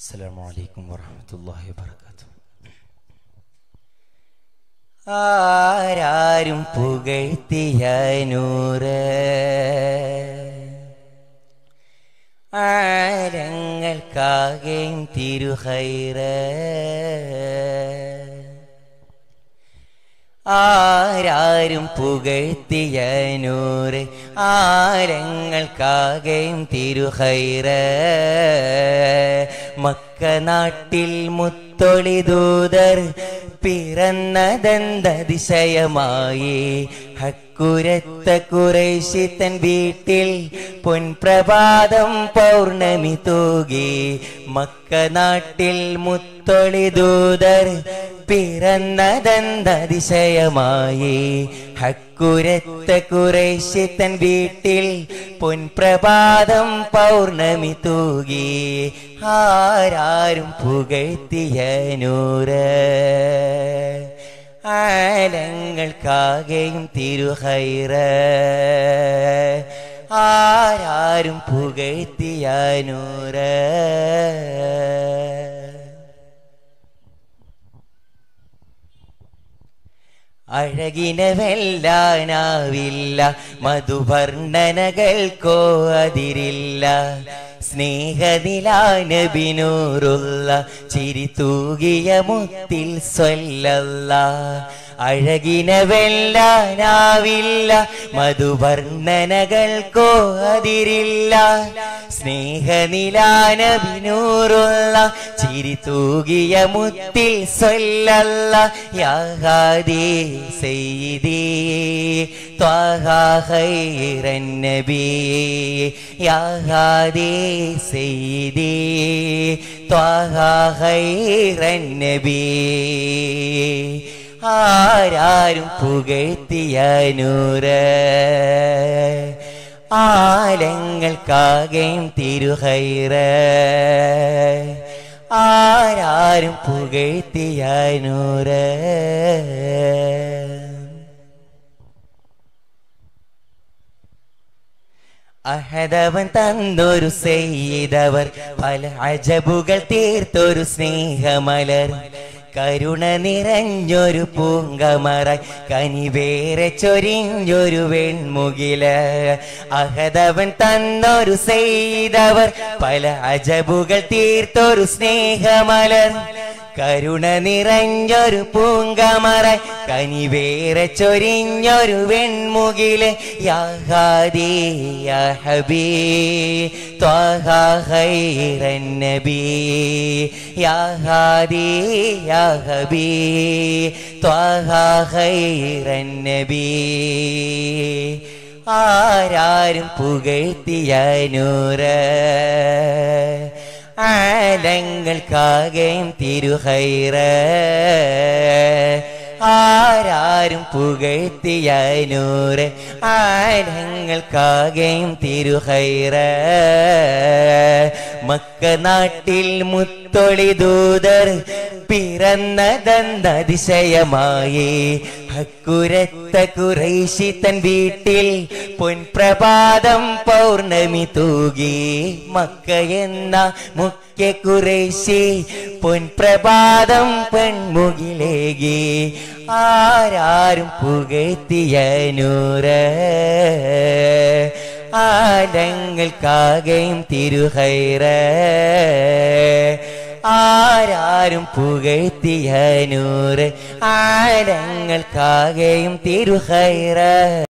السلام عليكم ورحمة الله وبركاته ആരാരും പുകഴ്ത്തിയ നൂറ് ആരങ്ങൾക്കാകെയും തിരുഹൈറ് ആരാരും പുകഴ്ത്തിയ നൂറ് ആരങ്ങൾക്കാകെയും തിരുഹൈറ് മക്ക നാട്ടിൽ മുത്തൊളി ദൂതർ പിറന്നതെന്തതിശയമായി ഹക്കുരത്ത കുറേശി തൻ വീട്ടിൽ പൊൻപ്രഭാതം പൗർണമി തൂകി മക്ക നാട്ടിൽ മുത്തൊളി ദൂതർ പിറന്നതെന്തതിശയമായി ഹക്കുരത്ത കുറേശി തൻ വീട്ടിൽ പൊൻപ്രഭാതം പൗർണമി തൂകി ആരാരും പുകഴ്ത്തിയ നൂറ് ആലങ്ങൾക്കാകെയും തിരുഹൈറ് ആരാരും പുകഴ്ത്തിയ നൂറ് അഴകിനെ വെല്ലാനാവില്ല മധുവർണ്ണനകൾക്കോ അതിരില്ല സ്നേഹനിലാനബിനൂറുള്ള ചിരി തൂകിയ മുത്തിൽ സ്വല്ലല്ല അഴകിനെ വെല്ലാനാവില്ല മധുവർണ്ണനകൾക്കോ അതിരില്ല സ്നേഹനിലാനബിനൂറുള്ള ചിരി തൂകിയ മുത്തിൽ സ്വല്ലല്ല യാഹാദി സയ്യിദി ത്വാഹ ഖൈറൻ നബി യാഹാദി സയ്യിദി ത്വാഹ ഖൈറൻ നബി ആരാരും പുകഴ്ത്തിയ നൂറ് ആലങ്ങൾക്കാകെയും തിരുഹൈറ് ആരാരും പുകഴ്ത്തിയ നൂറ് അഹദവൻ തന്നൊരു ചെയ്തവർ പല അജബുകൾ തീർത്തൊരു സ്നേഹമലർ കരുണ നിറഞ്ഞൊരു പൂങ്കമറായി കനിവേറെ ചൊരിഞ്ഞൊരു വെൺമുകില് അഹദവൻ തന്നൊരു ചെയ്തവർ പല അജബുകൾ തീർത്തൊരു സ്നേഹമലർ കരുണ നിറഞ്ഞൊരു പൂങ്കമറായി കനിവേറെ ചൊരിഞ്ഞൊരു വെൺമുകില് യാഹാദി യാ ഹബീ ത്വാഹ ഖൈറൻ നബി യാഹാദി യാ ഹബീ ത്വാഹ ഖൈറൻ നബി ആരാരും പുകഴ്ത്തിയ നൂറ് ആലങ്ങൾക്കാകെയും തിരുഹൈറ് ആരാരും പുകഴ്ത്തിയ നൂറ് ആലങ്ങൾക്കാകെയും തിരുഹൈറ് മക്ക നാട്ടിൽ മുത്തൊളി ദൂതർ പിറന്നതെന്തതിശയമായി ഹക്കുരത്ത കുറേശി തൻ വീട്ടിൽ പൊൻപ്രഭാതം പൗർണമി തൂകി മക്ക എന്ന മുഖ്യ കുറേശി പൊൻപ്രഭാതം പെൺമുകിലേകി ആരാരും പുകഴ്ത്തിയ നൂറ് ആലങ്ങൾക്കാകെയും തിരുഹൈറ് ആരാരും പുകഴ്ത്തിയ നൂറ് ആലങ്ങൾക്കാകെയും തിരുഹൈറ്